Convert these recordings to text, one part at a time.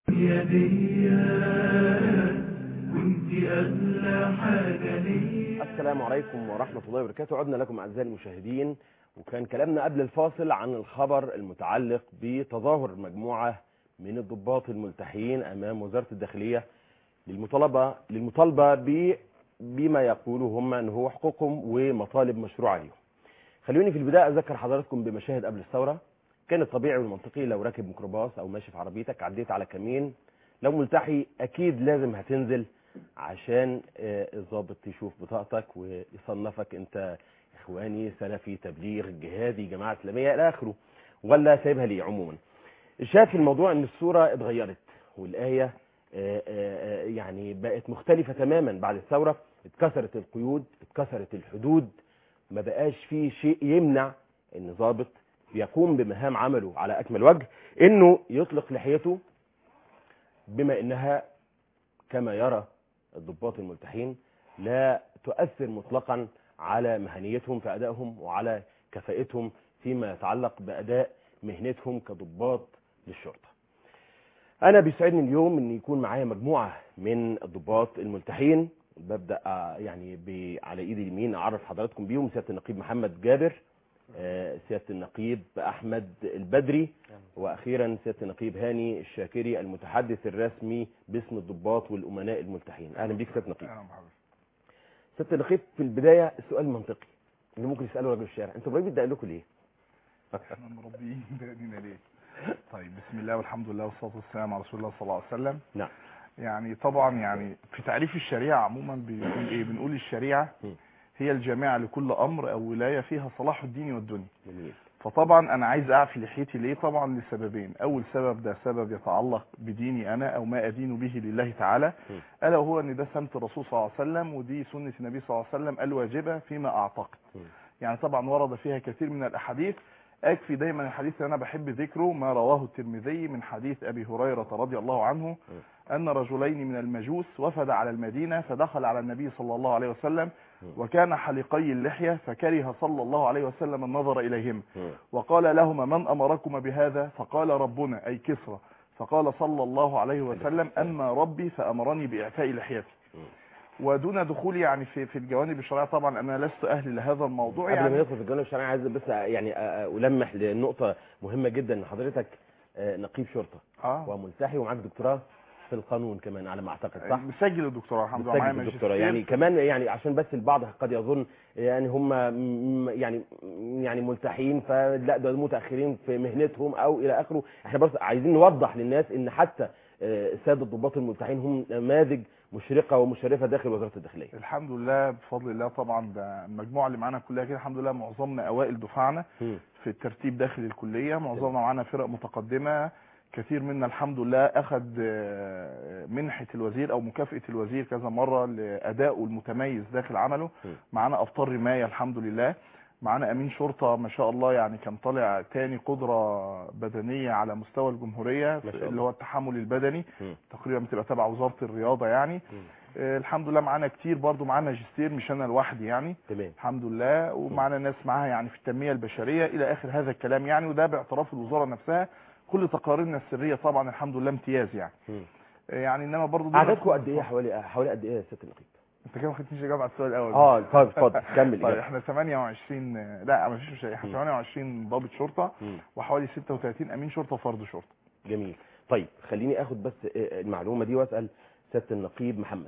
يدي وانت أغلى حاجة ليا السلام عليكم ورحمة الله وبركاته عدنا لكم أعزائي المشاهدين وكان كلامنا قبل الفاصل عن الخبر المتعلق بتظاهر مجموعة من الضباط الملتحيين أمام وزارة الداخلية للمطالبة للمطالبة ب بما يقولوا هم أن هو حقوقهم ومطالب مشروعة لهم خلوني في البداية أذكر حضراتكم بمشاهد قبل الثورة كان الطبيعي والمنطقي لو راكب ميكروباص أو ماشي في عربيتك عديت على كمين لو ملتحي أكيد لازم هتنزل عشان آه، الضابط يشوف بطاقتك ويصنفك انت اخواني سلفي تبليغ جهادي جماعه اسلاميه الى اخره ولا سايبها ليه عموما الشاهد في الموضوع ان الصوره اتغيرت والايه آه، آه، آه، يعني بقت مختلفه تماما بعد الثوره اتكسرت القيود اتكسرت الحدود ما بقاش في شيء يمنع ان ضابط يقوم بمهام عمله على اكمل وجه انه يطلق لحيته بما انها كما يرى الضباط الملتحين لا تؤثر مطلقا على مهنيتهم في ادائهم وعلى كفاءتهم فيما يتعلق باداء مهنتهم كضباط للشرطه. انا بيسعدني اليوم ان يكون معايا مجموعه من الضباط الملتحين ببدا آه، يعني ب- على ايدي اليمين اعرف حضراتكم بيهم سياده النقيب محمد جابر آه، سياده النقيب احمد البدري واخيرا سياده النقيب هاني الشاكري المتحدث الرسمي باسم الضباط والامناء الملتحين اهلا بيك سياده النقيب اهلا بحضرتك سياده النقيب في البدايه السؤال المنطقي اللي ممكن يساله رجل الشارع انتوا ابراهيم بيدق لكم ليه احنا مربيين دقنينا ليه طيب بسم الله والحمد لله والصلاه والسلام على رسول الله صلى الله عليه وسلم نعم يعني طبعا يعني في تعريف الشريعه عموما بنقول ايه بنقول الشريعه م. هي الجامعه لكل امر او ولايه فيها صلاح الدين والدنيا جميل فطبعا انا عايز اعفي لحيتي ليه طبعا لسببين اول سبب ده سبب يتعلق بديني انا او ما ادين به لله تعالى م. الا وهو ان ده سنه الرسول صلى الله عليه وسلم ودي سنه النبي صلى الله عليه وسلم الواجبه فيما اعتقد م. يعني طبعا ورد فيها كثير من الاحاديث اكفي دايما الحديث اللي انا بحب ذكره ما رواه الترمذي من حديث ابي هريره رضي الله عنه ان رجلين من المجوس وفد على المدينه فدخل على النبي صلى الله عليه وسلم وكان حلقي اللحيه فكره صلى الله عليه وسلم النظر اليهما م. وقال لهما من امركما بهذا فقال ربنا اي كسرى فقال صلى الله عليه وسلم اما ربي فامرني باعفاء لحيتي ودون دخولي يعني في في الجوانب الشرعيه طبعا انا لست اهل لهذا الموضوع قبل ما يعني ندخل في الجانب الشرعي عايز بس يعني أ- أ- المح لنقطه مهمه جدا ان حضرتك آه، نقيب شرطه اه وملتحي ومعاك دكتوراه في القانون كمان على ما اعتقد صح مسجل الدكتوراه الحمد لله معايا مسجل الدكتوراه ماجستير. يعني كمان يعني عشان بس البعض قد يظن يعني هم م- يعني يعني ملتحين فلا ده متاخرين في مهنتهم او الى اخره احنا بس عايزين نوضح للناس ان حتى آه، الساده الضباط الملتحين هم نماذج مشرقه ومشرفه داخل وزاره الداخليه الحمد لله بفضل الله طبعا ده المجموعه اللي معانا كلها كده الحمد لله معظمنا اوائل دفعنا مم. في الترتيب داخل الكليه معظمنا معانا فرق متقدمه كثير منا الحمد لله اخذ آه، منحه الوزير او مكافاه الوزير كذا مره لادائه المتميز داخل عمله م. معانا ابطال رمايه الحمد لله معانا امين شرطه ما شاء الله يعني كان طالع تاني قدره بدنيه على مستوى الجمهوريه ما شاء الله. اللي هو التحمل البدني مم. تقريبا بتبقى تبع وزاره الرياضه يعني مم. آه، الحمد لله معانا كتير برضو معانا ماجستير مش انا لوحدي يعني تمام الحمد لله ومعانا ناس معاها يعني في التنميه البشريه الى اخر هذا الكلام يعني وده باعتراف الوزاره نفسها كل تقاريرنا السريه طبعا الحمد لله امتياز يعني مم. آه، يعني انما برضو دول- عددكم قد ايه حوالي حوالي قد ايه يا سياده النقيب انت كده ما خدتنيش اجابه على السؤال الاول اه طيب اتفضل كمل طيب إجابة. احنا 28 آه، لا ما فيش مش احنا مم. 28 ضابط شرطه مم. وحوالي 36 امين شرطه وفرد شرطه جميل طيب خليني اخد بس آه، المعلومه دي واسال سياده النقيب محمد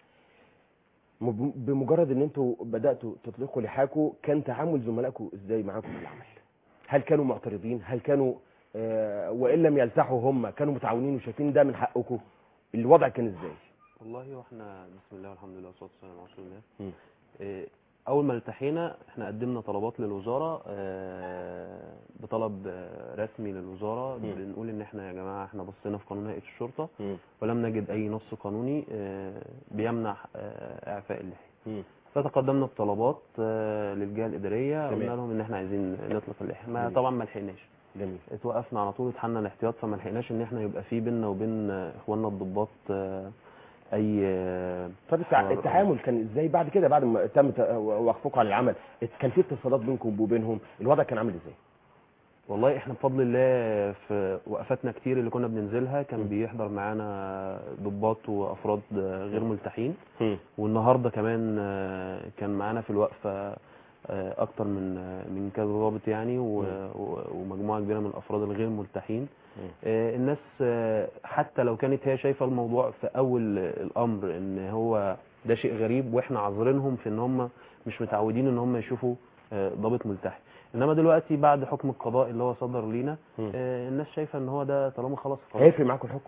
مب- بمجرد ان انتوا بداتوا تطلقوا لحاكم كان تعامل زملائكم ازاي معاكم في العمل هل كانوا معترضين هل كانوا آه وان لم يلتحوا هم كانوا متعاونين وشايفين ده من حقكم الوضع كان ازاي والله واحنا بسم الله والحمد لله والصلاه والسلام على رسول الله مم. إيه، اول ما التحينا احنا قدمنا طلبات للوزاره آه، بطلب آه، رسمي للوزاره مم. بنقول ان احنا يا جماعه احنا بصينا في قانون هيئه الشرطه مم. ولم نجد اي نص قانوني آه، بيمنع آه، اعفاء اللحيه مم. فتقدمنا بطلبات آه، للجهه الاداريه تمام. قلنا لهم ان احنا عايزين نطلق اللحيه ما جميل. طبعا ما لحقناش جميل اتوقفنا على طول اتحلنا الاحتياط فما لحقناش ان احنا يبقى في بيننا وبين آه، اخواننا الضباط آه، اي آه، طب التع- التعامل كان ازاي بعد كده بعد ما تم ت- وقفكم عن العمل كان في اتصالات بينكم وبينهم الوضع كان عامل ازاي والله احنا بفضل الله في وقفاتنا كتير اللي كنا بننزلها كان م. بيحضر معانا ضباط وافراد غير ملتحين مم. والنهارده كمان آه، كان معانا في الوقفه آه، اكتر من آه، من كذا ضابط يعني و- مم. و- ومجموعه كبيره من الافراد الغير ملتحين مم. آه، الناس آه، حتى لو كانت هي شايفه الموضوع في اول الامر ان هو ده شيء غريب واحنا عذرينهم في ان هم مش متعودين ان هم يشوفوا آه، ضابط ملتحي انما دلوقتي بعد حكم القضاء اللي هو صدر لينا مم. آه، الناس شايفه ان هو ده طالما خلاص خلاص هيفرق معاكم الحكم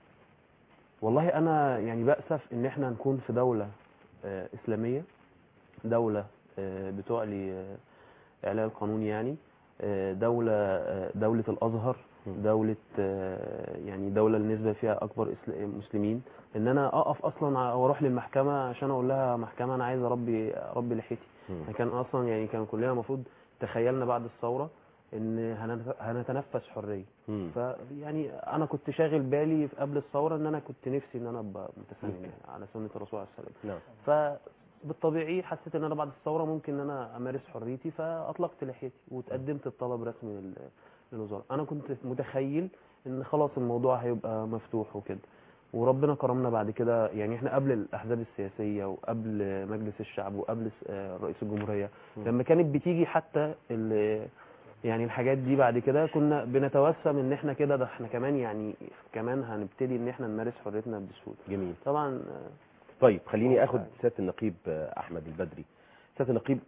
والله انا يعني بأسف ان احنا نكون في دولة آه، اسلامية دولة آه، بتعلي آه، اعلاء القانون يعني آه، دولة آه، دولة الازهر م. دولة آه، يعني دولة النسبة فيها اكبر إسل- مسلمين ان انا اقف اصلا ع- واروح للمحكمة عشان اقول لها محكمة انا عايز اربي اربي لحيتي مم. كان اصلا يعني كان كلنا المفروض تخيلنا بعد الثورة ان هنت- هنتنفس حرية مم. فيعني انا كنت شاغل بالي قبل الثوره ان انا كنت نفسي ان انا ابقى متسلم ممكن. يعني على سنه الرسول عليه السلام نعم فبالطبيعي حسيت ان انا بعد الثوره ممكن ان انا امارس حريتي فاطلقت لحيتي وتقدمت الطلب رسمي لل- للوزاره انا كنت متخيل ان خلاص الموضوع هيبقى مفتوح وكده وربنا كرمنا بعد كده يعني احنا قبل الاحزاب السياسيه وقبل مجلس الشعب وقبل س- آه، رئيس الجمهوريه م. لما كانت بتيجي حتى ال- يعني الحاجات دي بعد كده كنا بنتوسم ان احنا كده ده احنا كمان يعني كمان هنبتدي ان احنا نمارس حريتنا بسهوله جميل طبعا آه، طيب خليني اخد سياده النقيب آه، احمد البدري سياده النقيب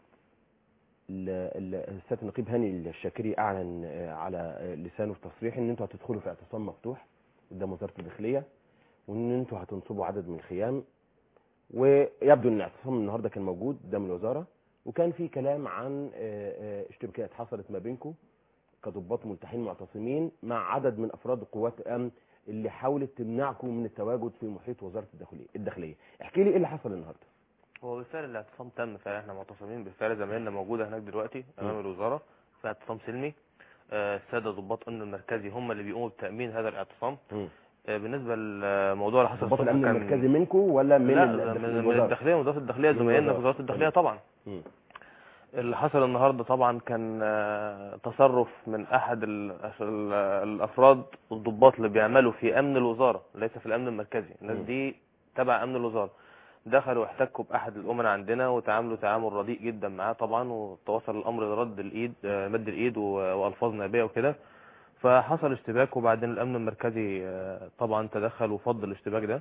ال- ال- سياده النقيب هاني الشاكري اعلن آه، على آه، لسانه في تصريح ان انتوا هتدخلوا في اعتصام مفتوح قدام وزاره الداخليه وان انتوا هتنصبوا عدد من الخيام ويبدو ان الاعتصام النهارده كان موجود قدام الوزاره وكان في كلام عن آه، آه، اشتباكات حصلت ما بينكم كضباط ملتحين معتصمين مع عدد من افراد قوات الامن اللي حاولت تمنعكم من التواجد في محيط وزاره الداخليه الداخليه احكي لي ايه اللي حصل النهارده هو بالفعل الاعتصام تم فعلا احنا معتصمين بالفعل زمايلنا موجوده هناك دلوقتي امام م. الوزاره في اعتصام سلمي آه، الساده ضباط الامن المركزي هم اللي بيقوموا بتامين هذا الاعتصام مم. آه، بالنسبه للموضوع اللي حصل ضباط الصبح الامن كان- المركزي منكم ولا من لا ال- من, من الوزارة؟ الداخليه من وزاره الداخليه من زمايلنا في الوزارة. وزاره الداخليه طبعا مم. اللي حصل النهارده طبعا كان آه، تصرف من احد ال- ال- الافراد الضباط اللي بيعملوا في امن الوزاره ليس في الامن المركزي الناس م. دي تبع امن الوزاره دخلوا واحتكوا باحد الامناء عندنا وتعاملوا تعامل رديء جدا معاه طبعا وتوصل الامر لرد الايد آه، مد الايد و- والفاظ نابيه وكده فحصل اشتباك وبعدين الامن المركزي آه، طبعا تدخل وفض الاشتباك ده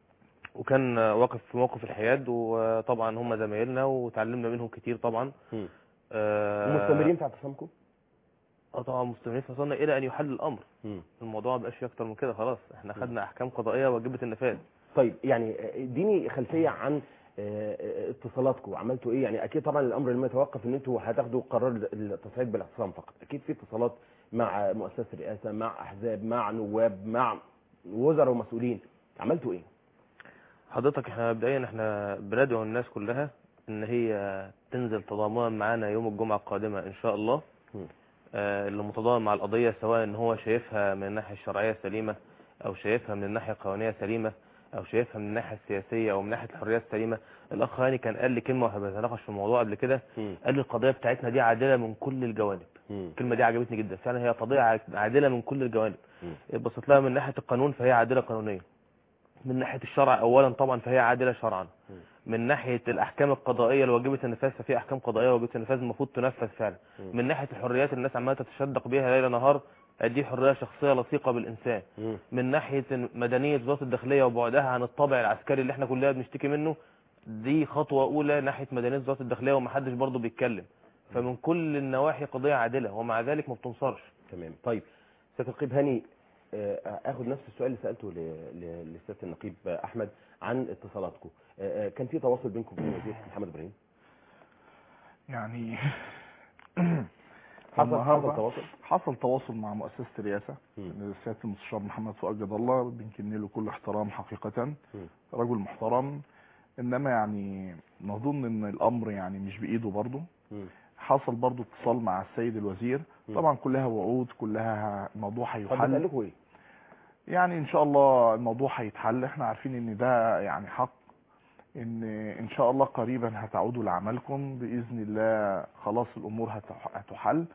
وكان آه، واقف في موقف الحياد وطبعا هم زمايلنا وتعلمنا منهم كتير طبعا مم. آه، مستمرين في اعتصامكم اه طبعا مستمرين في وصلنا الى ان يحل الامر مم. الموضوع ما بقاش فيه اكتر من كده خلاص احنا خدنا احكام قضائيه واجبه النفاذ طيب يعني اديني خلفيه عن آه، آه، اتصالاتكم عملتوا ايه يعني اكيد طبعا الامر لما يتوقف ان انتوا هتاخدوا قرار التصعيد بالاعتصام فقط اكيد في اتصالات مع مؤسسه الرئاسه مع احزاب مع نواب مع وزراء ومسؤولين عملتوا ايه حضرتك احنا مبدئيا احنا بندعو الناس كلها ان هي تنزل تضامنا معانا يوم الجمعه القادمه ان شاء الله مم. آه، اللي متضامن مع القضيه سواء ان هو شايفها من الناحيه الشرعيه سليمه او شايفها من الناحيه القانونيه سليمه او شايفها من الناحيه السياسيه او من ناحيه الحريات السليمه الاخ هاني كان قال لي كلمه واحنا بنتناقش في الموضوع قبل كده مم. قال لي القضيه بتاعتنا دي عادله من كل الجوانب مم. الكلمه دي عجبتني جدا فعلا هي قضيه ع- عادله من كل الجوانب مم. بصيت لها من ناحيه القانون فهي عادله قانونيا من ناحيه الشرع اولا طبعا فهي عادله شرعا مم. من ناحيه الاحكام القضائيه الواجبه النفاذ ففي احكام قضائيه واجبه النفاذ المفروض تنفذ فعلا مم. من ناحيه الحريات الناس عماله تتشدق بيها ليل نهار دي حريه شخصيه لصيقه بالانسان مم. من ناحيه مدنيه وزاره الداخليه وبعدها عن الطابع العسكري اللي احنا كلنا بنشتكي منه دي خطوه اولى ناحيه مدنيه وزاره الداخليه ومحدش برضه بيتكلم فمن كل النواحي قضيه عادله ومع ذلك ما بتنصرش تمام طيب سياده النقيب هاني آه، اخد نفس السؤال اللي سالته ل- ل- لسياده النقيب احمد عن اتصالاتكم آه، آه، كان في تواصل بينكم وبين الوزير محمد ابراهيم يعني حصل النهاردة حصل تواصل حصل تواصل مع مؤسسة الرئاسة مم. سيادة المستشار محمد فؤاد جد الله بنكن له كل احترام حقيقة مم. رجل محترم انما يعني نظن ان الامر يعني مش بايده برضه مم. حصل برضه اتصال مع السيد الوزير مم. طبعا كلها وعود كلها الموضوع طب هيحل قال لكم ايه يعني ان شاء الله الموضوع هيتحل احنا عارفين ان ده يعني حق ان ان شاء الله قريبا هتعودوا لعملكم باذن الله خلاص الامور هتح- هتحل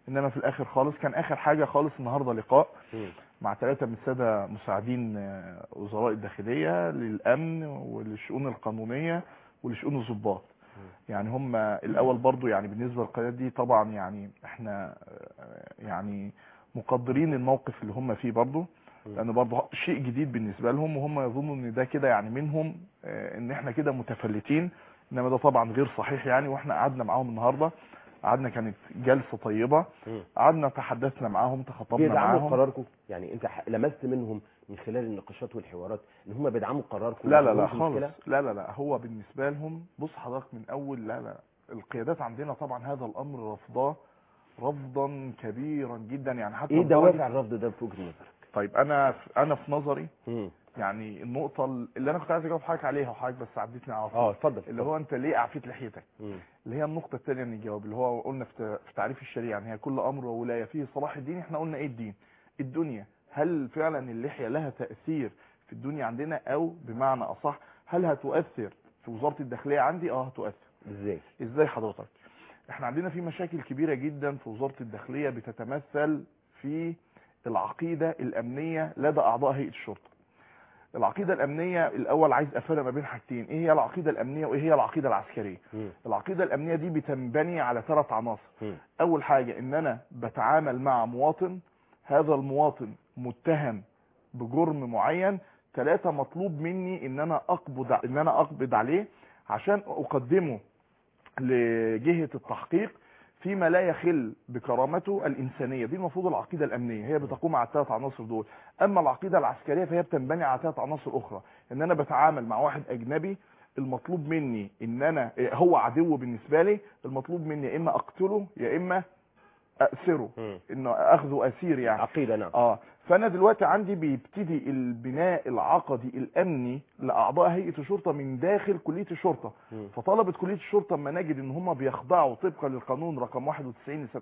انما في الاخر خالص كان اخر حاجه خالص النهارده لقاء مم. مع ثلاثه من الساده مساعدين آه، وزراء الداخليه للامن وللشؤون القانونيه ولشؤون الضباط يعني هم الاول برضو يعني بالنسبه للقيادات دي طبعا يعني احنا آه، يعني مقدرين الموقف اللي هم فيه برضو لان برضو شيء جديد بالنسبه لهم وهم يظنوا ان ده كده يعني منهم آه، ان احنا كده متفلتين انما ده طبعا غير صحيح يعني واحنا قعدنا معاهم النهارده قعدنا كانت جلسه طيبه مم. قعدنا تحدثنا معاهم تخاطبنا بيدعموا معاهم قراركم يعني انت ح- لمست منهم من خلال النقاشات والحوارات ان هم بيدعموا قراركم لا لا لا وما فيهمش خالص مشكلة؟ لا لا لا هو بالنسبه لهم بص حضرتك من اول لا لا القيادات عندنا طبعا هذا الامر رفضاه رفضا كبيرا جدا يعني حتى ايه لدرجة- دوافع الرفض ده في وجهه نظرك؟ طيب انا انا في نظري مم. يعني النقطه اللي انا كنت عايز اجاوب حضرتك عليها وحضرتك بس عديتني على طول اه اتفضل اللي هو انت ليه اعفيت لحيتك مم. اللي هي النقطة الثانية من الجواب اللي هو قلنا في في تعريف الشريعة ان هي كل امر وولاية فيه صلاح الدين احنا قلنا ايه الدين الدنيا هل فعلا اللحية لها تأثير في الدنيا عندنا او بمعنى اصح هل هتؤثر في وزارة الداخلية عندي اه هتؤثر ازاي؟ ازاي حضرتك احنا عندنا في مشاكل كبيرة جدا في وزارة الداخلية بتتمثل في العقيدة الامنية لدى اعضاء هيئة الشرطة العقيدة الامنية الاول عايز افرق ما بين حاجتين ايه هي العقيدة الامنية وايه هي العقيدة العسكرية مم. العقيدة الامنية دي بتنبني على ثلاث عناصر مم. اول حاجة ان انا بتعامل مع مواطن هذا المواطن متهم بجرم معين ثلاثة مطلوب مني ان انا اقبض ان انا اقبض عليه عشان اقدمه لجهة التحقيق فيما لا يخل بكرامته الإنسانية دي المفروض العقيدة الأمنية هي بتقوم على الثلاث عناصر دول أما العقيدة العسكرية فهي بتنبني على ثلاث عناصر أخرى إن أنا بتعامل مع واحد أجنبي المطلوب مني إن أنا هو عدو بالنسبة لي المطلوب مني يا إما أقتله يا إما أأسره مم. إنه أخذه أسير يعني عقيده نعم اه فانا دلوقتي عندي بيبتدي البناء العقدي الامني لاعضاء هيئه الشرطه من داخل كليه الشرطه مم. فطلبه كليه الشرطه اما نجد ان هم بيخضعوا طبقا للقانون رقم 91 لسنه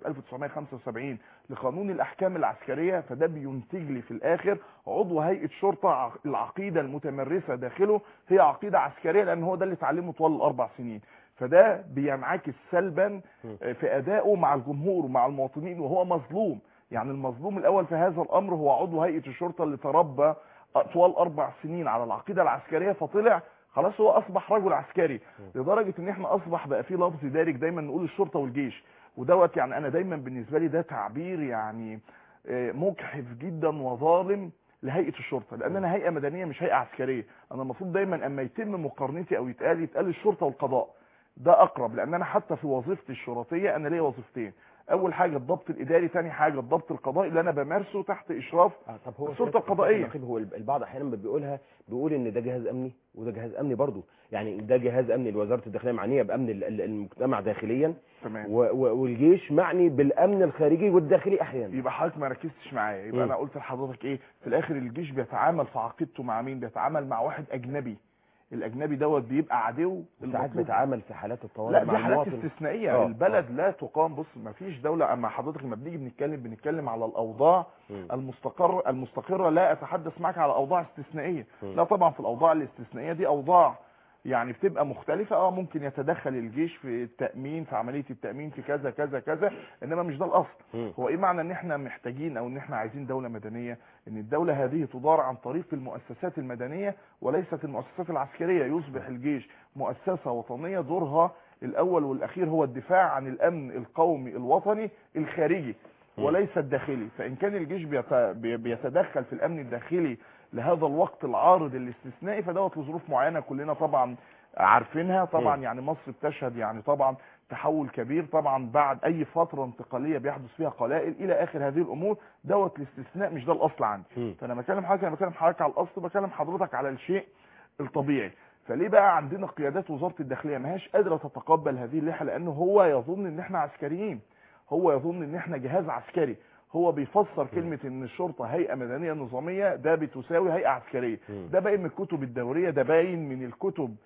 1975 لقانون الاحكام العسكريه فده بينتج لي في الاخر عضو هيئه شرطه ع- العقيده المتمرسه داخله هي عقيده عسكريه لان هو ده اللي اتعلمه طوال الاربع سنين فده بينعكس سلبا آه، في ادائه مع الجمهور ومع المواطنين وهو مظلوم يعني المظلوم الاول في هذا الامر هو عضو هيئه الشرطه اللي تربى طوال اربع سنين على العقيده العسكريه فطلع خلاص هو اصبح رجل عسكري لدرجه ان احنا اصبح بقى في لفظ دارج دايما نقول الشرطه والجيش ودوت يعني انا دايما بالنسبه لي ده تعبير يعني آه، مجحف جدا وظالم لهيئه الشرطه لان انا هيئه مدنيه مش هيئه عسكريه انا المفروض دايما اما يتم مقارنتي او يتقال يتقال الشرطه والقضاء ده اقرب لان انا حتى في وظيفتي الشرطيه انا ليا وظيفتين اول حاجه الضبط الاداري تاني حاجه الضبط القضائي اللي انا بمارسه تحت اشراف آه طب هو السلطة سيادة القضائية. النقيب هو البعض احيانا بيقولها بيقول ان ده جهاز امني وده جهاز امني برضه يعني ده جهاز امني لوزاره الداخليه معنيه بامن ال- ال- المجتمع داخليا تمام و- و- والجيش معني بالامن الخارجي والداخلي احيانا يبقى حضرتك ما ركزتش معايا يبقى مم. انا قلت لحضرتك ايه في الاخر الجيش بيتعامل في عقيدته مع مين بيتعامل مع واحد اجنبي الاجنبي دوت بيبقى عدو ساعات المطلوب- بيتعامل في حالات الطوارئ لا مع دي حالات المواطن استثنائيه آه، البلد لا تقام بص ما فيش دوله اما حضرتك لما بنيجي بنتكلم بنتكلم على الاوضاع مم. المستقر المستقره لا اتحدث معك على اوضاع استثنائيه مم. لا طبعا في الاوضاع الاستثنائيه دي اوضاع يعني بتبقى مختلفة اه ممكن يتدخل الجيش في التأمين في عملية التأمين في كذا كذا كذا انما مش ده الاصل مم. هو ايه معنى ان احنا محتاجين او ان احنا عايزين دولة مدنية ان الدولة هذه تدار عن طريق المؤسسات المدنية وليست المؤسسات العسكرية يصبح الجيش مؤسسة وطنية دورها الاول والاخير هو الدفاع عن الامن القومي الوطني الخارجي وليس الداخلي فان كان الجيش بيت- بي- بيتدخل في الامن الداخلي لهذا الوقت العارض الاستثنائي فدوت لظروف معينه كلنا طبعا عارفينها طبعا مم. يعني مصر بتشهد يعني طبعا تحول كبير طبعا بعد اي فتره انتقاليه بيحدث فيها قلائل الى اخر هذه الامور دوت الاستثناء مش ده الاصل عندي مم. فانا بكلم حضرتك انا بكلم حضرتك على الاصل بكلم حضرتك على الشيء الطبيعي فليه بقى عندنا قيادات وزاره الداخليه ما هيش قادره تتقبل هذه اللائحه لانه هو يظن ان احنا عسكريين هو يظن ان احنا جهاز عسكري هو بيفسر كلمة ان الشرطة هيئة مدنية نظامية ده بتساوي هيئة عسكرية مم. ده باين من الكتب الدورية ده باين من الكتب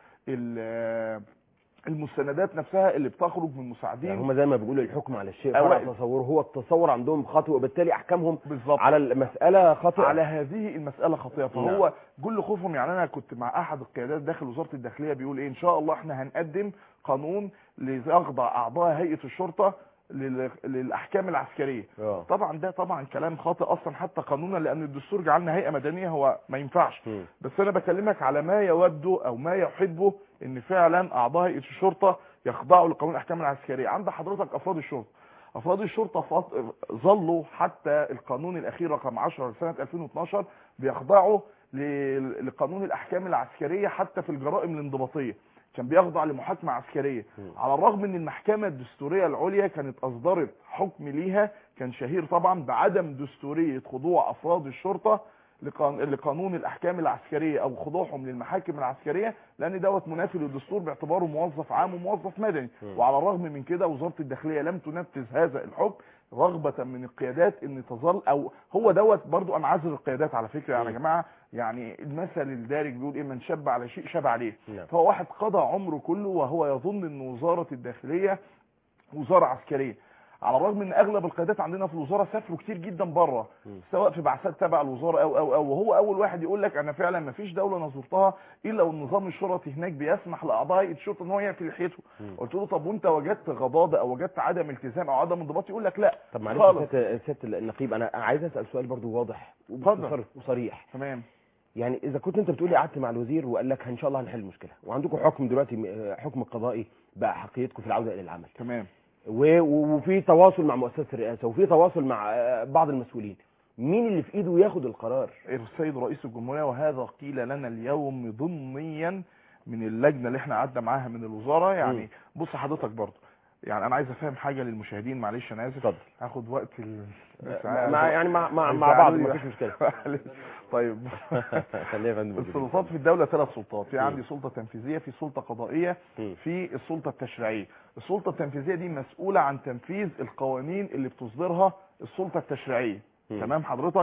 ال- المستندات نفسها اللي بتخرج من مساعدين يعني هم زي ما بيقولوا الحكم على الشيء فرع أوائل. تصور هو التصور عندهم خاطئ وبالتالي احكامهم بالظبط على المساله خاطئه على هذه المسألة خطيرة فهو كل خوفهم يعني أنا كنت مع أحد القيادات داخل وزارة الداخلية بيقول إيه إن شاء الله إحنا هنقدم قانون ليخضع أعضاء هيئة الشرطة لل- للاحكام العسكريه اه طبعا ده طبعا كلام خاطئ اصلا حتى قانونا لان الدستور جعلنا هيئه مدنيه هو ما ينفعش مم. بس انا بكلمك على ما يوده او ما يحبه ان فعلا اعضاء هيئه الشرطه يخضعوا لقانون الاحكام العسكريه عند حضرتك افراد الشرطه افراد الشرطه فط... ظلوا حتى القانون الاخير رقم 10 لسنه 2012 بيخضعوا ل... لقانون الاحكام العسكريه حتى في الجرائم الانضباطيه كان بيخضع لمحاكمه عسكريه مم. على الرغم ان المحكمه الدستوريه العليا كانت اصدرت حكم ليها كان شهير طبعا بعدم دستوريه خضوع افراد الشرطه لقان- لقانون الاحكام العسكريه او خضوعهم للمحاكم العسكريه لان دوت منافي للدستور باعتباره موظف عام وموظف مدني مم. وعلى الرغم من كده وزاره الداخليه لم تنفذ هذا الحكم رغبه من القيادات ان تظل او هو دوت برضو انا عذر القيادات على فكره يعني يا مم. جماعه يعني المثل الدارج بيقول ايه من شب على شيء شب عليه نعم فهو واحد قضى عمره كله وهو يظن ان وزاره الداخليه وزاره عسكريه على الرغم ان اغلب القيادات عندنا في الوزاره سافروا كتير جدا بره مم. سواء في بعثات تبع الوزاره او او او وهو اول واحد يقول لك انا فعلا ما فيش دوله انا زرتها الا والنظام الشرطي هناك بيسمح لاعضاء هيئه الشرطه ان هو يعفي لحيته مم. قلت له طب وانت وجدت غضاضه او وجدت عدم التزام او عدم انضباط يقول لك لا طب معلش خالص. يا سياده سيادة النقيب انا عايز اسال سؤال برضو واضح اتفضل. وباختصار وصريح تمام يعني اذا كنت انت بتقولي قعدت مع الوزير وقال لك ان شاء الله هنحل المشكله وعندكم حكم دلوقتي م- حكم قضائي باحقيتكم في العوده الى العمل تمام و- و- وفي تواصل مع مؤسسه الرئاسه وفي تواصل مع آه، بعض المسؤولين مين اللي في ايده ياخد القرار السيد رئيس الجمهوريه وهذا قيل لنا اليوم ضمنيا من اللجنه اللي احنا قعدنا معاها من الوزاره يعني مم. بص حضرتك برضه يعني انا عايز افهم حاجه للمشاهدين معلش انا اسف اتفضل هاخد وقت ال... مع يعني مع مع, مع بعض هيزعلوا لي مفيش مشكله بقى. طيب خلينا يا فندم موجودين. السلطات في الدولة ثلاث سلطات في مم. عندي سلطة تنفيذية في سلطة قضائية مم. في السلطة التشريعية السلطة التنفيذية دي مسؤولة عن تنفيذ القوانين اللي بتصدرها السلطة التشريعية مم. تمام حضرتك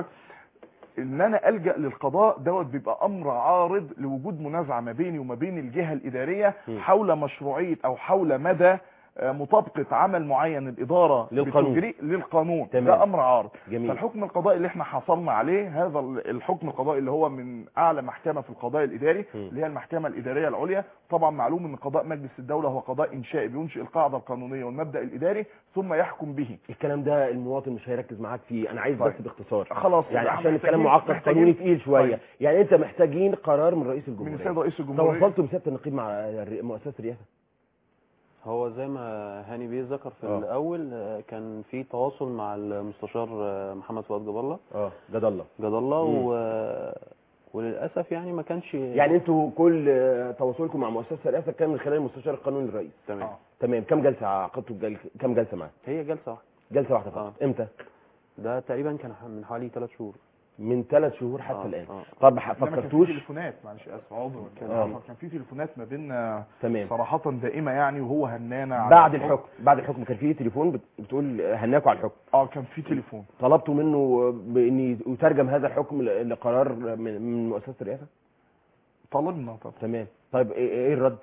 ان انا الجا للقضاء دوت بيبقى امر عارض لوجود منازعه ما بيني وما بين الجهه الاداريه مم. حول مشروعيه او حول مدى آه، مطابقه عمل معين الاداره للقانون. بتجريه للقانون تمام. ده امر عارض جميل فالحكم القضائي اللي احنا حصلنا عليه هذا ال- الحكم القضائي اللي هو من اعلى محكمه في القضاء الاداري مم. اللي هي المحكمه الاداريه العليا طبعا معلوم ان قضاء مجلس الدوله هو قضاء انشائي بينشئ القاعده القانونيه والمبدا الاداري ثم يحكم به الكلام ده المواطن مش هيركز معاك فيه انا عايز طيب. بس باختصار خلاص يعني يبقى عشان الكلام محتاجين- معقد محتاجين- قانوني تقيل شويه طيب. يعني انت محتاجين قرار من رئيس من الجمهوريه السيد رئيس الجمهوريه تواصلتوا بسياده النقيب مع الر- مؤسسه الرئاسه هو زي ما هاني بيه ذكر في آه. الاول آه، كان في تواصل مع المستشار آه، محمد فؤاد جاب الله اه جد الله جد الله مم. و... وللاسف يعني ما كانش يعني انتوا كل آه، تواصلكم مع مؤسسه الرئاسه كان من خلال المستشار القانوني للرئيس تمام آه. تمام كم جلسه عقدتوا جل... كم جلسه معاه هي جلسه واحده جلسه واحده فقط امتى ده تقريبا كان من حوالي ثلاث شهور من ثلاث شهور حتى آه، الان آه. طب إنما كان في فكرتوش تليفونات معلش اسف عذرا كان, آه. كان في تليفونات ما بيننا تمام صراحه دائمه يعني وهو هنانا على بعد الحكم بعد الحكم كان في تليفون بت- بتقول هناكوا على الحكم اه كان في تليفون طلبتوا منه بان يترجم هذا الحكم ل- لقرار من من مؤسسه الرئاسه طلبنا طب تمام طيب ايه إيه الرد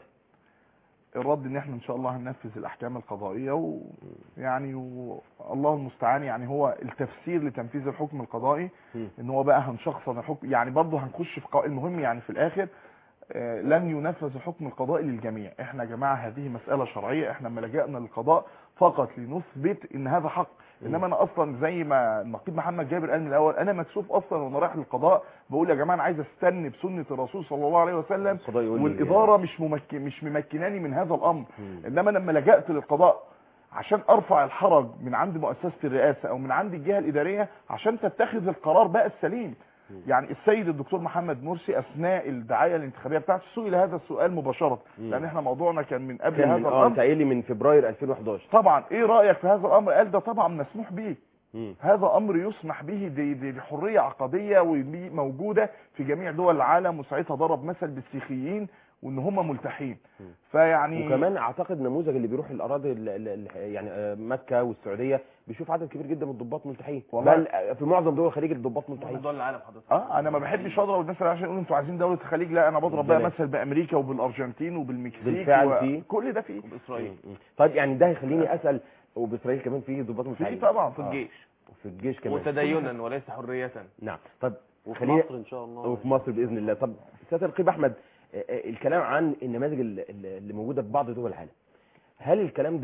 الرد ان احنا ان شاء الله هننفذ الاحكام القضائيه ويعني والله المستعان يعني هو التفسير لتنفيذ الحكم القضائي مم. ان هو بقى هنشخصن الحكم يعني برضه هنخش في قا... المهم يعني في الاخر آه، لن ينفذ الحكم القضائي للجميع احنا يا جماعه هذه مساله شرعيه احنا لما لجأنا للقضاء فقط لنثبت ان هذا حق انما انا اصلا زي ما النقيب محمد جابر قال من الاول انا مكسوف اصلا وانا رايح للقضاء بقول يا جماعه انا عايز استنى بسنه الرسول صلى الله عليه وسلم القضاء يقول لي- والاداره مش ممكن مش ممكناني من هذا الامر مم. انما لما لجأت للقضاء عشان ارفع الحرج من عند مؤسسه الرئاسه او من عند الجهه الاداريه عشان تتخذ القرار بقى السليم يعني السيد الدكتور محمد مرسي اثناء الدعايه الانتخابيه بتاعته سئل هذا السؤال مباشره مم. لان احنا موضوعنا كان من قبل كان هذا من اه انت الامر قايل لي من فبراير 2011 طبعا ايه رايك في هذا الامر قال ده طبعا مسموح به مم. هذا امر يسمح به دي, دي, دي حريه عقديه ودي موجوده في جميع دول العالم وساعتها ضرب مثل بالسيخيين وان هم ملتحين مم. فيعني وكمان اعتقد نموذج اللي بيروح الاراضي ال- ال- ال- يعني آه، مكه والسعوديه بيشوف عدد كبير جدا من الضباط ملتحين والله. بل آه، في معظم دول الخليج الضباط ملتحين دول العالم حضرتك اه انا ما بحبش اضرب المثل عشان يقولوا انتوا عايزين دوله الخليج لا انا بضرب بقى بلاش. مثل بامريكا وبالارجنتين وبالمكسيك بالفعل و... فيه. كل ده فيه باسرائيل مم. مم. طيب يعني ده هيخليني اسال وباسرائيل كمان في ضباط في ملتحين طبعا في آه. الجيش وفي الجيش كمان وتدينا وليس حرية نعم طب وفي خلينا مصر ان شاء الله وفي مصر باذن الله طب سياده القيب احمد آه، آه، الكلام عن النماذج ال- ال- اللي موجوده في بعض دول العالم هل الكلام ده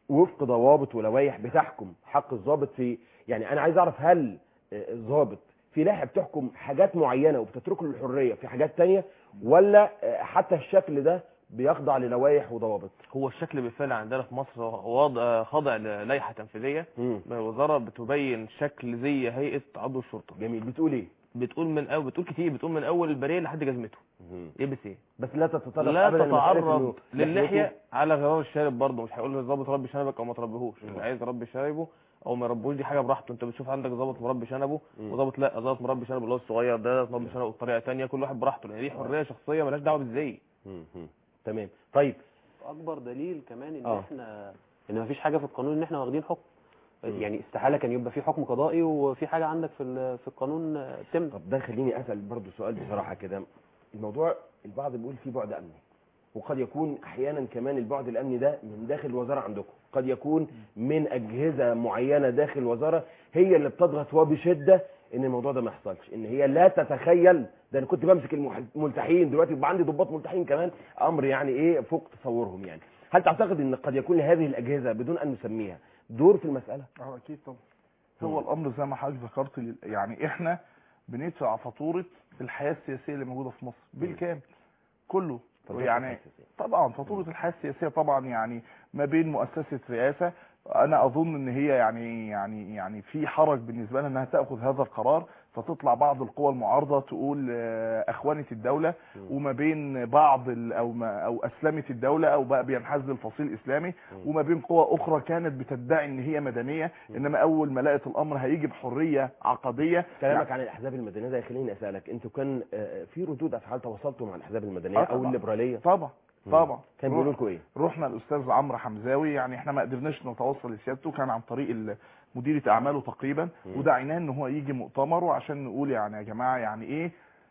وفق ضوابط ولوائح بتحكم حق الضابط في يعني انا عايز اعرف هل آه، الضابط في لائحه بتحكم حاجات معينه وبتترك له الحريه في حاجات تانية ولا آه، حتى الشكل ده بيخضع للوائح وضوابط هو الشكل بالفعل عندنا في مصر واضع خاضع للائحه تنفيذيه مم. الوزاره بتبين شكل زي هيئه عضو الشرطه جميل بتقول ايه بتقول من اول بتقول كتير بتقول من اول البريه لحد جزمته يلبس ايه بس لا تتطرق لا ابدا لمسألة تتعرض إنه للحيه لحيته- على غرار الشارب برضه مش هيقول للظابط ربي شنبك او ما تربيهوش مم. اللي عايز يربي شنبه او ما يربوش دي حاجه براحته انت بتشوف عندك ظابط مربي شنبه مم. وظابط لا ظابط مربي شنبه اللي هو الصغير ده مربي شنبه بطريقه ثانيه كل واحد براحته لان دي حريه شخصيه مالهاش دعوه بالزي مم. مم. تمام طيب اكبر دليل كمان ان آه. احنا ان مفيش حاجه في القانون ان احنا واخدين حكم مم. يعني استحاله كان يبقى في حكم قضائي وفي حاجه عندك في ال- في القانون آه، تمنع طب ده خليني اسال برضو سؤال بصراحه كده الموضوع البعض بيقول فيه بعد امني وقد يكون احيانا كمان البعد الامني ده من داخل الوزاره عندكم قد يكون من اجهزه معينه داخل الوزاره هي اللي بتضغط وبشده ان الموضوع ده ما يحصلش ان هي لا تتخيل ده انا كنت بمسك المح- الملتحين دلوقتي يبقى عندي ضباط ملتحين كمان امر يعني ايه فوق تصورهم يعني هل تعتقد ان قد يكون لهذه الاجهزه بدون ان نسميها دور في المساله اه اكيد طبعا هو الامر زي ما حضرتك ذكرت لل- يعني احنا بندفع فاتوره الحياه السياسيه اللي موجوده في مصر بالكامل كله فاتورة يعني الحياة السياسية. طبعا فاتوره الحياه السياسيه طبعا يعني ما بين مؤسسه رئاسه انا اظن ان هي يعني يعني يعني في حرج بالنسبه لها انها تاخذ هذا القرار فتطلع بعض القوى المعارضه تقول آه، اخوانه الدوله وما بين بعض ال- او ما او اسلمت الدوله او بقى بينحاز للفصيل الاسلامي وما بين قوى اخرى كانت بتدعي ان هي مدنيه انما اول ما لقت الامر هيجي بحريه عقديه كلامك عن الاحزاب المدنيه ده يخليني اسالك انتوا كان آه، في ردود افعال تواصلتوا مع الاحزاب المدنيه آه او طبعا. الليبراليه طبعا طبعا كان بيقولوا لكم ايه رحنا الاستاذ عمرو حمزاوي يعني احنا ما قدرناش نتوصل لسيادته كان عن طريق ال- مديرة اعماله تقريبا مم. ودعيناه ان هو يجي مؤتمر وعشان نقول يعني يا جماعه يعني ايه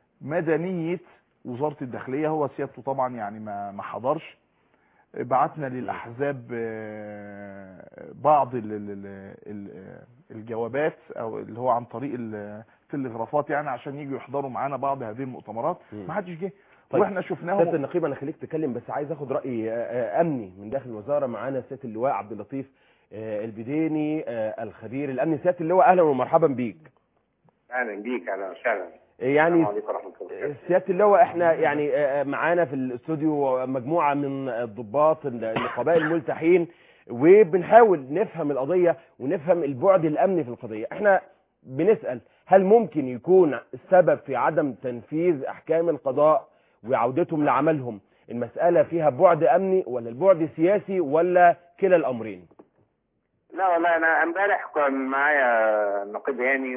مدنيه وزاره الداخليه هو سيادته طبعا يعني ما ما حضرش بعتنا للاحزاب آه، بعض ال- ال- ال- ال- الجوابات او اللي هو عن طريق التلغرافات يعني عشان يجوا يحضروا معانا بعض هذه المؤتمرات مم. ما حدش جه طيب. واحنا سياده شفناهم النقيب انا خليك تتكلم بس عايز اخد راي آه، آه، امني من داخل الوزاره معانا سياده اللواء عبد اللطيف آه، البديني آه، الخبير الامني سياده اللواء اهلا ومرحبا بيك اهلا بيك اهلا وسهلا يعني السلام عليكم ورحمه الله وبركاته سياده اللواء احنا يعني آه، معانا في الاستوديو مجموعه من الضباط النقباء الملتحين وبنحاول نفهم القضيه ونفهم البعد الامني في القضيه احنا بنسال هل ممكن يكون السبب في عدم تنفيذ احكام القضاء وعودتهم لعملهم المساله فيها بعد امني ولا البعد سياسي ولا كلا الامرين لا والله انا امبارح كان معايا النقيب هاني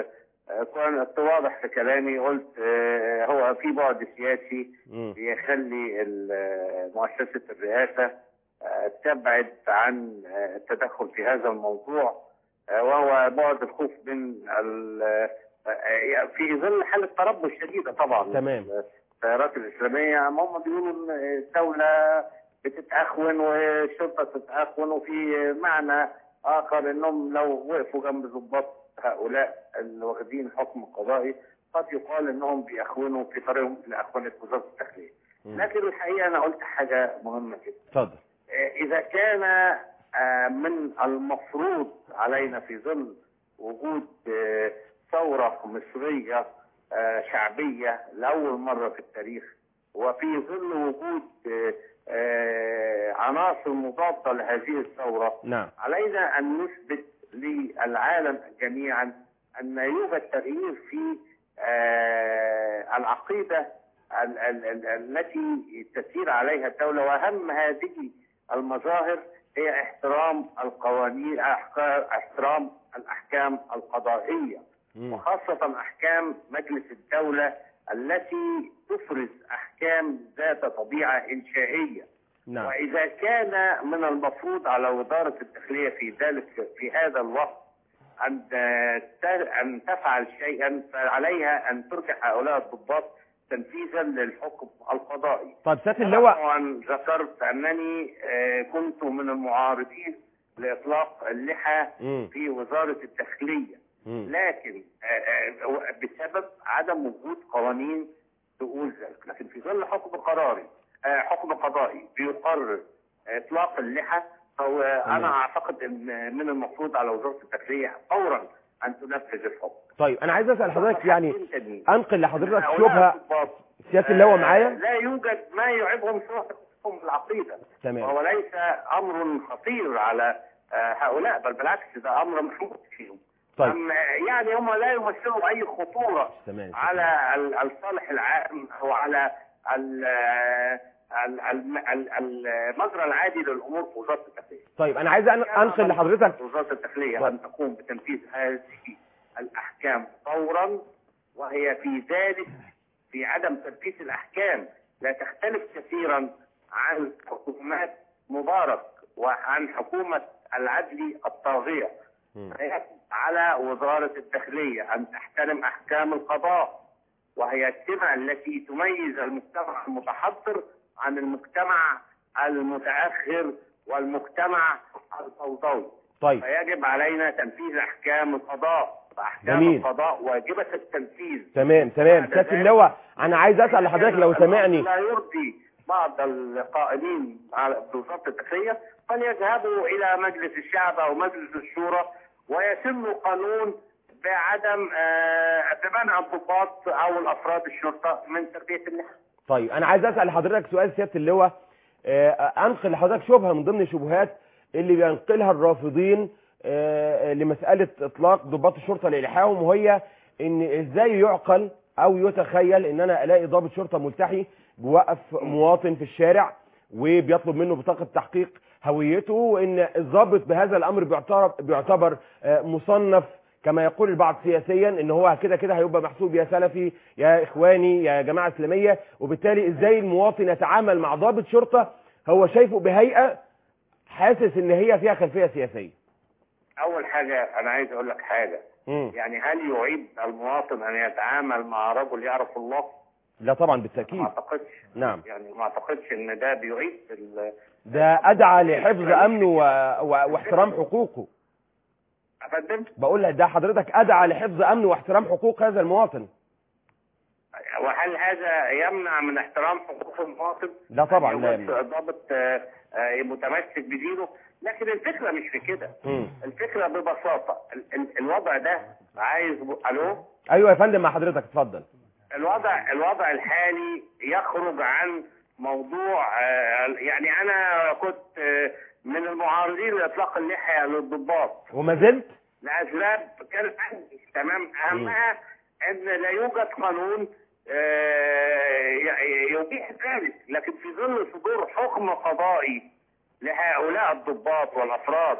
وكنت واضح في كلامي قلت آه، هو في بعد سياسي مم. يخلي ال- مؤسسه الرئاسه آه، تبعد عن آه، التدخل في هذا الموضوع آه، وهو بعد الخوف من ال- آه، في ظل حاله تربص شديده طبعا تمام. التيارات الاسلاميه هم بيقولوا ان الدوله بتتاخون والشرطه تتاخون وفي معنى اخر انهم لو وقفوا جنب ضباط هؤلاء اللي واخدين حكم قضائي قد يقال انهم بيأخونوا في طريقهم الى اخوانه وزاره الداخليه. مم. لكن الحقيقه انا قلت حاجه مهمه جدا. اتفضل آه، إذا كان آه، من المفروض علينا في ظل وجود آه، ثورة مصرية آه، شعبية لأول مرة في التاريخ وفي ظل وجود آه، آه، عناصر مضادة لهذه الثورة نعم علينا أن نثبت للعالم جميعا أن يوجد تغيير في آه، العقيدة ال- ال- ال- التي تسير عليها الدولة وأهم هذه المظاهر هي احترام القوانين أحكا- احترام الأحكام القضائية مم. وخاصة أحكام مجلس الدولة التي تفرز أحكام ذات طبيعة إنشائية نعم وإذا كان من المفروض على وزارة الداخلية في ذلك في هذا الوقت أن ت- أن تفعل شيئا فعليها أن ترجع هؤلاء الضباط تنفيذا للحكم القضائي. طيب سياده أنا اللواء طبعا ذكرت أنني آه، كنت من المعارضين لإطلاق اللحى مم. في وزارة الداخلية. مم. لكن آه، آه، بسبب عدم وجود قوانين تقول ذلك لكن في ظل حكم قراري آه، حكم قضائي بيقرر اطلاق اللحى هو تمام. انا اعتقد ان من المفروض على وزاره الداخليه فورا ان تنفذ الحكم طيب انا عايز اسال حضرتك يعني حاجتين تانيين. انقل لحضرتك هؤلاء شبهه الضباط، سياده اللواء آه، معايا لا يوجد ما يعيبهم سوى حكم العقيده تمام وهو ليس امر خطير على آه، هؤلاء بل بالعكس ده امر محمود فيهم طيب أما يعني هم لا يمثلوا اي خطوره تمام على ال- الصالح العام او على ال- ال- ال- ال- المجرى العادي للامور في وزاره الداخليه. طيب انا عايز أن- انقل لحضرتك وزاره الداخليه طيب. ان تقوم بتنفيذ هذه الاحكام فورا وهي في ذلك في عدم تنفيذ الاحكام لا تختلف كثيرا عن حكومات مبارك وعن حكومه العدل الطاغيه. مم. فيجب على وزاره الداخليه ان تحترم احكام القضاء وهي السمه التي تميز المجتمع المتحضر عن المجتمع المتاخر والمجتمع الفوضوي. طيب فيجب علينا تنفيذ احكام القضاء فاحكام جميل. القضاء واجبه التنفيذ تمام تمام بعد سياده ذلك- اللواء انا عايز اسال لحضرتك لو سامعني لا يرضي بعض القائمين على وزاره الداخليه فليذهبوا الى مجلس الشعب او مجلس الشورى ويتم قانون بعدم آه، بمنع الضباط او الافراد الشرطه من تربيه اللحى. طيب انا عايز اسال لحضرتك سؤال سياده اللواء آه، انقل لحضرتك شبهه من ضمن الشبهات اللي بينقلها الرافضين آه، لمساله اطلاق ضباط الشرطه لالحاهم وهي ان ازاي يعقل او يتخيل ان انا الاقي ضابط شرطه ملتحي بيوقف مواطن في الشارع وبيطلب منه بطاقه تحقيق هويته وان الضابط بهذا الامر بيعتبر بيعتبر آه، مصنف كما يقول البعض سياسيا ان هو كده كده هيبقى محسوب يا سلفي يا اخواني يا جماعه اسلاميه وبالتالي ازاي المواطن يتعامل مع ضابط شرطه هو شايفه بهيئه حاسس ان هي فيها خلفيه سياسيه اول حاجه انا عايز اقول لك حاجه مم. يعني هل يعيب المواطن ان يتعامل مع رجل يعرف الله؟ لا طبعا ما بالتاكيد اعتقدش نعم يعني ما اعتقدش ان ده بيعيد ال- ده ادعى لحفظ امنه و... و... واحترام حقوقه افندم بقول لك ده حضرتك ادعى لحفظ امنه واحترام حقوق هذا المواطن وهل هذا يمنع من احترام حقوق المواطن؟ لا طبعا يعني لا هو يمنع. ضابط آه، آه، متمسك بدينه لكن الفكره مش في كده مم. الفكره ببساطه ال- ال- الوضع ده عايز الو ايوه يا فندم مع حضرتك اتفضل الوضع الوضع الحالي يخرج عن موضوع آه، يعني انا كنت آه، من المعارضين لاطلاق اللحيه للضباط وما زلت لاسباب كانت عندي تمام اهمها ان لا يوجد قانون آه، ي- يبيح ذلك لكن في ظل صدور حكم قضائي لهؤلاء الضباط والافراد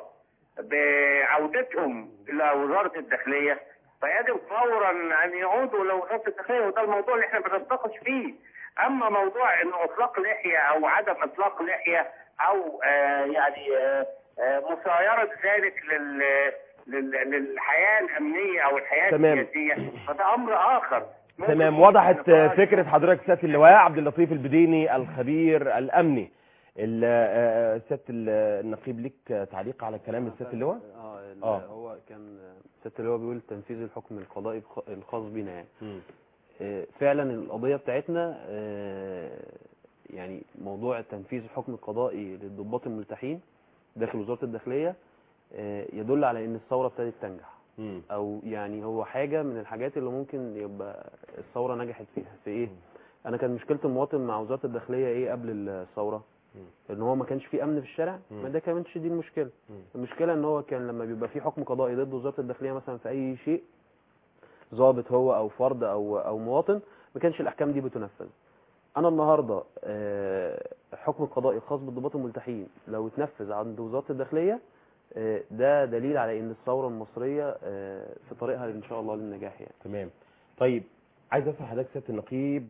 بعودتهم الى وزاره الداخليه فيجب فورا ان يعودوا لوزاره الداخليه وده الموضوع اللي احنا بنتناقش فيه اما موضوع انه اطلاق لحيه او عدم اطلاق لحيه او آه يعني آه آه مسايره ذلك لل لل- للحياه الامنيه او الحياه تمام. السياسيه فده امر اخر ممكن تمام يكون وضحت نقاش. فكره حضرتك سياده اللواء عبد اللطيف البديني الخبير الامني ال- آه، سياده ال- النقيب ليك تعليق على كلام سياده اللواء اه ال- آه. هو كان سياده اللواء بيقول تنفيذ الحكم القضائي بخ- الخاص بينا يعني مم. آه، فعلا القضيه بتاعتنا آه، يعني موضوع تنفيذ الحكم القضائي للضباط الملتحين داخل وزاره الداخليه آه، يدل على ان الثوره ابتدت تنجح مم. او يعني هو حاجه من الحاجات اللي ممكن يبقى الثوره نجحت فيها في ايه انا كان مشكله المواطن مع وزاره الداخليه ايه قبل الثوره ان هو ما كانش فيه امن في الشارع ما ده كانتش دي المشكله المشكله ان هو كان لما بيبقى في حكم قضائي ضد وزاره الداخليه مثلا في اي شيء ضابط هو او فرد او او مواطن ما كانش الاحكام دي بتنفذ انا النهارده آه، الحكم القضائي الخاص بالضباط الملتحين لو اتنفذ عند وزاره الداخليه آه، ده دليل على ان الثوره المصريه آه، في طريقها ان شاء الله للنجاح يعني تمام طيب عايز اسال حضرتك سياده النقيب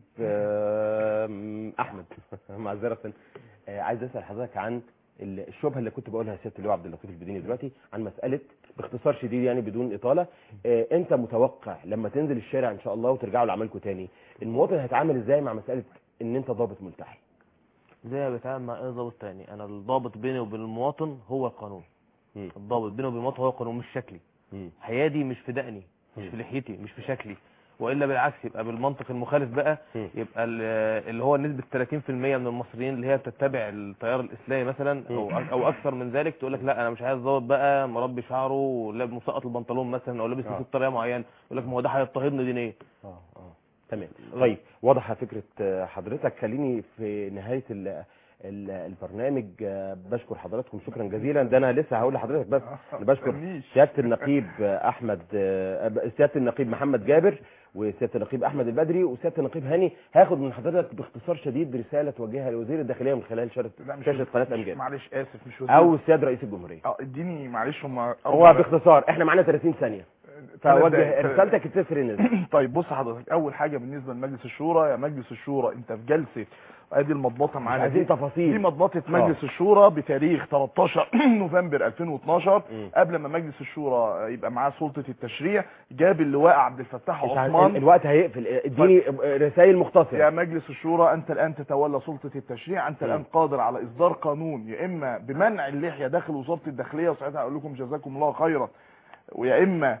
آم، احمد معذره آه، عايز اسال حضرتك عن ال- الشبهه اللي كنت بقولها سياده اللواء عبد اللطيف البديني دلوقتي عن مساله باختصار شديد يعني بدون اطاله آه، انت متوقع لما تنزل الشارع ان شاء الله وترجعوا لعملكم تاني المواطن هيتعامل ازاي مع مساله ان انت ضابط ملتحي زي ما بيتعامل مع اي ضابط تاني انا الضابط بيني وبين المواطن هو القانون مم. الضابط بيني وبين المواطن هو القانون مش شكلي مم. حيادي مش في دقني مش مم. في لحيتي مش في شكلي والا بالعكس يبقى بالمنطق المخالف بقى مم. يبقى ال- اللي هو نسبه 30% من المصريين اللي هي بتتبع التيار الاسلامي مثلا او او اكثر من ذلك تقول لك لا انا مش عايز ظابط بقى مربي شعره ولابس مسقط البنطلون مثلا او لابس آه. لبس بطريقه معينه يقول لك ما هو ده هيضطهدني دينيا اه اه تمام طيب واضحه فكره آه، حضرتك خليني في نهايه ال ال البرنامج آه، بشكر حضراتكم شكرا جزيلا ده انا لسه هقول لحضرتك بس أنا بشكر مستنيش. سياده النقيب آه، احمد آه، سياده النقيب محمد جابر وسياده النقيب احمد البدري وسياده النقيب هاني هاخد من حضرتك باختصار شديد رساله توجهها لوزير الداخليه من خلال شاشه لا مش شاشه قناه مش- امجاد معلش اسف مش وزير. او السيد رئيس الجمهوريه اه اديني معلش هم هو باختصار احنا معانا 30 ثانيه ثلاث فوجه دقايق. رسالتك التسري نزل طيب بص حضرتك اول حاجه بالنسبه لمجلس الشورى يا مجلس الشورى انت في جلسه ادي المضبطه مش معانا عايزين دي دي تفاصيل مضبطه مجلس الشورى بتاريخ 13 نوفمبر 2012 مم. قبل ما مجلس الشورى يبقى معاه سلطه التشريع جاب اللواء عبد الفتاح مش عايز- عثمان الوقت هيقفل اديني رسائل مختصره يا مجلس الشورى انت الان تتولى سلطه التشريع انت مم. الان قادر على اصدار قانون يا اما بمنع اللحيه داخل وزاره الداخليه وساعتها اقول لكم جزاكم الله خيرا ويا اما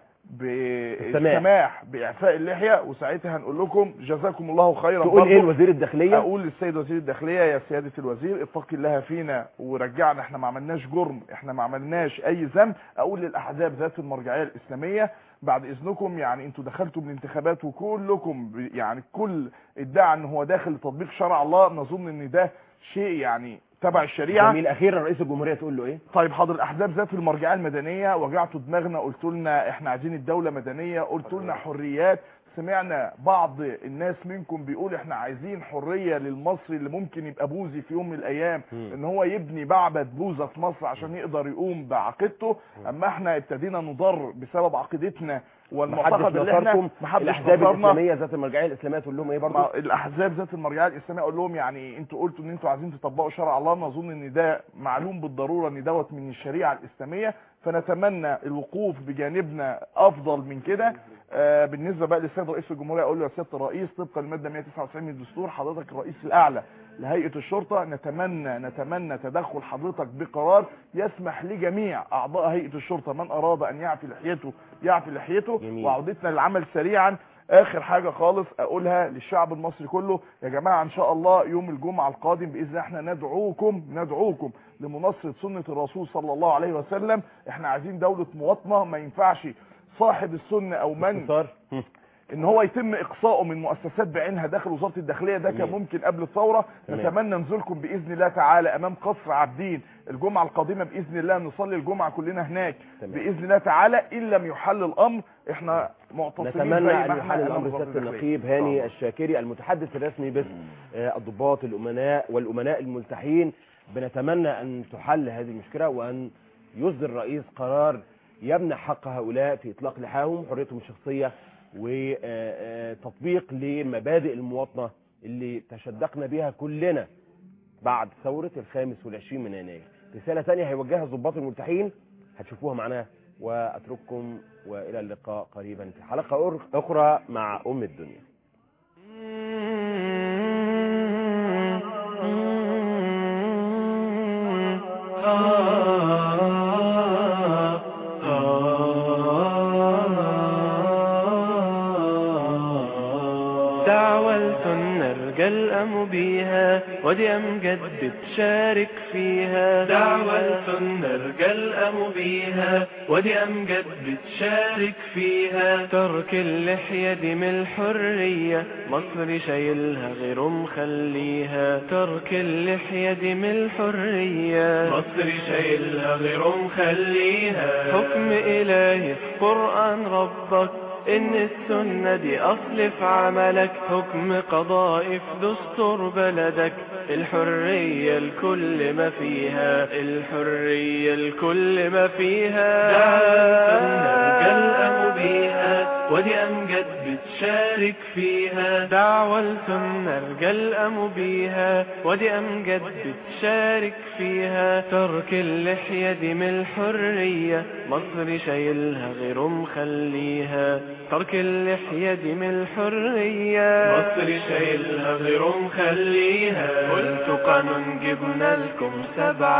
بالسماح باعفاء اللحيه وساعتها هنقول لكم جزاكم الله خيرا تقول ايه برضو. لوزير الداخليه اقول للسيد وزير الداخليه يا سياده الوزير اتق الله فينا ورجعنا احنا ما عملناش جرم احنا ما عملناش اي ذنب اقول للاحزاب ذات المرجعيه الاسلاميه بعد اذنكم يعني انتوا دخلتوا بالانتخابات وكلكم ب- يعني كل ادعى ان هو داخل لتطبيق شرع الله نظن ان ده شيء يعني تبع الشريعه جميل اخيرا رئيس الجمهوريه تقول له ايه طيب حاضر الاحزاب ذات المرجعيه المدنيه وجعتوا دماغنا قلتوا لنا احنا عايزين الدوله مدنيه قلتوا لنا حريات سمعنا بعض الناس منكم بيقول احنا عايزين حريه للمصري اللي ممكن يبقى بوذي في يوم من الايام مم. ان هو يبني معبد بوذا في مصر عشان يقدر يقوم بعقيدته اما احنا ابتدينا نضر بسبب عقيدتنا والمعتقد محدش اللي احنا نصركم محدش الاحزاب نصرنا. الاسلاميه ذات المرجعيه الاسلاميه تقول لهم ايه برضه ما الاحزاب ذات المرجعيه الاسلاميه اقول لهم يعني انتوا قلتوا ان انتوا عايزين تطبقوا شرع الله نظن ان ده معلوم بالضروره ان دوت من الشريعه الاسلاميه فنتمنى الوقوف بجانبنا افضل من كده آه بالنسبه بقى للسيد رئيس الجمهوريه اقول له يا سياده الرئيس طبقا للماده 199 من الدستور حضرتك الرئيس الاعلى لهيئه الشرطه نتمنى نتمنى تدخل حضرتك بقرار يسمح لجميع اعضاء هيئه الشرطه من اراد ان يعفي لحيته يعفي لحيته جميل. وعودتنا للعمل سريعا اخر حاجه خالص اقولها للشعب المصري كله يا جماعه ان شاء الله يوم الجمعه القادم باذن الله احنا ندعوكم ندعوكم لمناصره سنه الرسول صلى الله عليه وسلم احنا عايزين دوله مواطنه ما ينفعش صاحب السنه او من باختصار هم. ان هو يتم اقصائه من مؤسسات بعينها داخل وزاره الداخليه ده كان جميل. ممكن قبل الثوره تمام. نتمنى نزولكم باذن الله تعالى امام قصر عابدين الجمعه القادمه باذن الله نصلي الجمعه كلنا هناك تمام. باذن الله تعالى ان لم يحل الامر احنا معتصمين زي نتمنى ما ان احنا يحل أمام الامر وزارة سياده الداخلية. النقيب هاني الشاكري المتحدث الرسمي باسم آه، الضباط الامناء والامناء الملتحين بنتمنى ان تحل هذه المشكله وان يصدر الرئيس قرار يمنع حق هؤلاء في اطلاق لحاهم حريتهم الشخصيه وتطبيق لمبادئ المواطنه اللي تشدقنا بها كلنا بعد ثوره الخامس والعشرين من يناير رساله ثانيه هيوجهها الضباط الملتحين هتشوفوها معنا واترككم والى اللقاء قريبا في حلقه أر- اخرى مع ام الدنيا دعوة نرجى الأم بيها ودي أمجد بتشارك فيها دعوة نرجى الأم بيها ودي أمجد بتشارك فيها ترك اللحية دي من الحرية مصر شايلها غير مخليها ترك اللحية دي من الحرية مصر شايلها غير مخليها حكم إلهي في قرآن ربك إن السنة دي أصل في عملك حكم قضائي في دستور بلدك الحرية الكل ما فيها الحرية الكل ما فيها دعوة الأم بيها ودي أمجد بتشارك فيها دعوة نرجى الأم بيها ودي أمجد بتشارك فيها ترك اللحية دي من الحرية مصر شايلها غير مخليها ترك اللحية دي من الحرية مصر شايلها غير مخليها قلت قانون جبنا لكم سبعة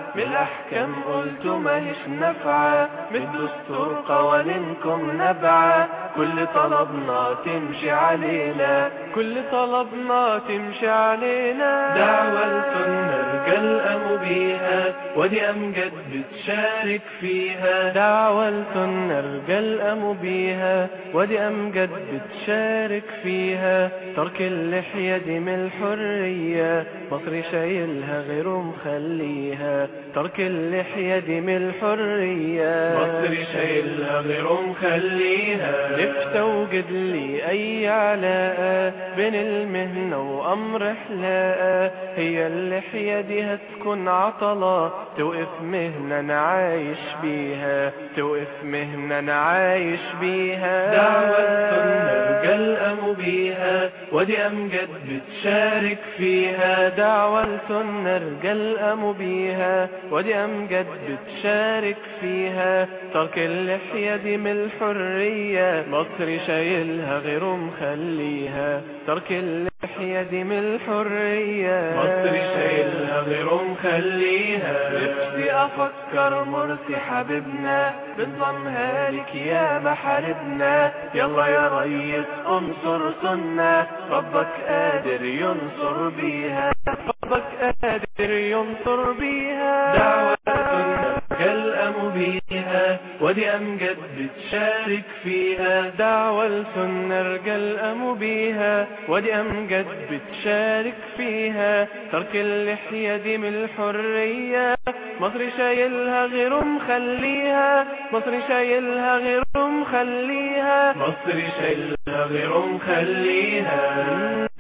من الأحكام قلتوا ماهيش نافعة من الدستور قوانينكم نبعة كل طلبنا تمشي علينا كل طلبنا تمشي علينا دعوة السنة رجال قاموا بيها ودي أمجد بتشارك فيها دعوة السنة رجال قاموا بيها ودي أمجد بتشارك فيها ترك اللحية دي من الحرية مصر شايلها غيره مخليها ترك اللحية دي من الحرية مصر شايلها غيره مخليها نفت اوجد لي اي علاقة بين المهنة وامر حلاقة هي اللحية دي هتكون عطلة توقف مهنة انا عايش بيها توقف مهنة انا عايش بيها دعوة السنة رجال قاموا بيها ودي امجد بتشارك فيها دعوة السنة رجال قاموا بيها ودي امجد بتشارك فيها ترك اللحية دي من الحرية مصر شايلها غيره مخليها ترك اللحية دي من الحرية مصر شايلها غيره مخليها نفسي افكر مرسي حبيبنا بنظام هالك يا محاربنا يلا يا ريس انصر سنة ربك قادر ينصر بيها ربك قادر ينصر بيها دعوة سنة كالأم بيها ودي أمجد بتشارك فيها دعوة السنة رجال قاموا بيها ودي أمجد بتشارك فيها ترك اللحية دي من الحرية مصر شايلها غيره مخليها مصر شايلها غيره مخليها مصر شايلها غيره مخليها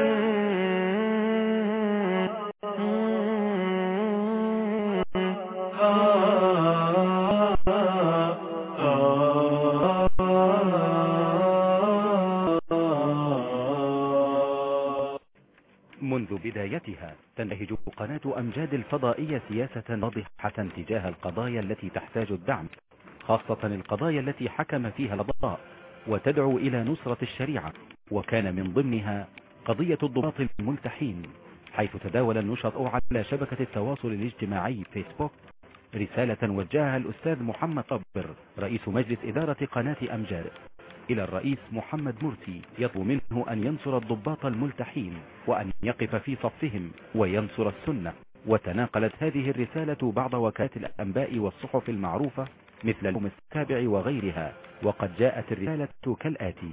منذ بدايتها تنتهج قناة أمجاد الفضائية سياسة واضحة تجاه القضايا التي تحتاج الدعم خاصة القضايا التي حكم فيها القضاء وتدعو إلى نصرة الشريعة وكان من ضمنها قضية الضباط الملتحين حيث تداول النشط على شبكة التواصل الاجتماعي فيسبوك رسالة وجهها الأستاذ محمد طبر رئيس مجلس إدارة قناة أمجاد إلى الرئيس محمد مرسي يطلب منه أن ينصر الضباط الملتحين وأن يقف في صفهم وينصر السنة وتناقلت هذه الرسالة بعض وكالات الأنباء والصحف المعروفة مثل اليوم السابع وغيرها وقد جاءت الرسالة كالآتي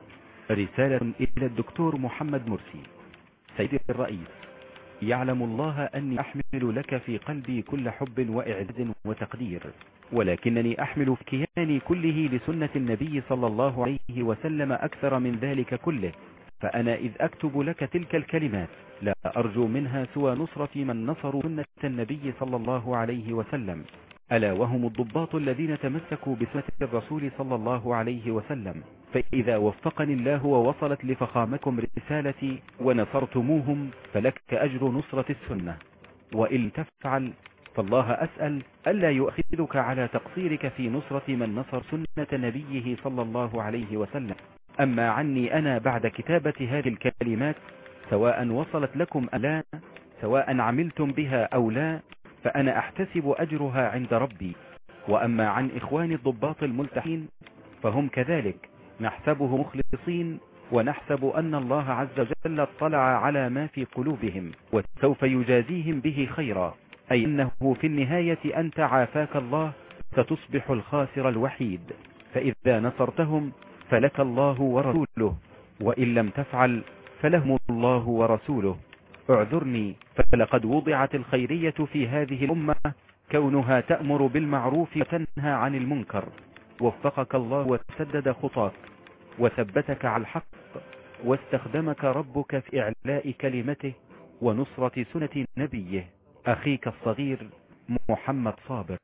رسالة إلى الدكتور محمد مرسي سيد الرئيس يعلم الله أني أحمل لك في قلبي كل حب وإعداد وتقدير ولكنني أحمل في كياني كله لسنة النبي صلى الله عليه وسلم أكثر من ذلك كله فأنا إذ أكتب لك تلك الكلمات لا أرجو منها سوى نصرة من نصروا سنة النبي صلى الله عليه وسلم ألا وهم الضباط الذين تمسكوا بسنة الرسول صلى الله عليه وسلم فإذا وفقني الله ووصلت لفخامكم رسالتي ونصرتموهم فلك أجر نصرة السنة وإن تفعل فالله أسأل ألا يؤخذك على تقصيرك في نصرة من نصر سنة نبيه صلى الله عليه وسلم أما عني أنا بعد كتابة هذه الكلمات سواء وصلت لكم أم لا سواء عملتم بها أو لا فأنا أحتسب أجرها عند ربي وأما عن إخواني الضباط الملتحين فهم كذلك نحسبه مخلصين ونحسب أن الله عز وجل اطلع على ما في قلوبهم وسوف يجازيهم به خيرا أي أنه في النهاية أنت عافاك الله ستصبح الخاسر الوحيد فإذا نصرتهم فلك الله ورسوله وإن لم تفعل فلهم الله ورسوله اعذرني فلقد وضعت الخيرية في هذه الأمة كونها تأمر بالمعروف وتنهى عن المنكر وفقك الله وسدد خطاك وثبتك على الحق واستخدمك ربك في إعلاء كلمته ونصرة سنة نبيه أخيك الصغير محمد صابر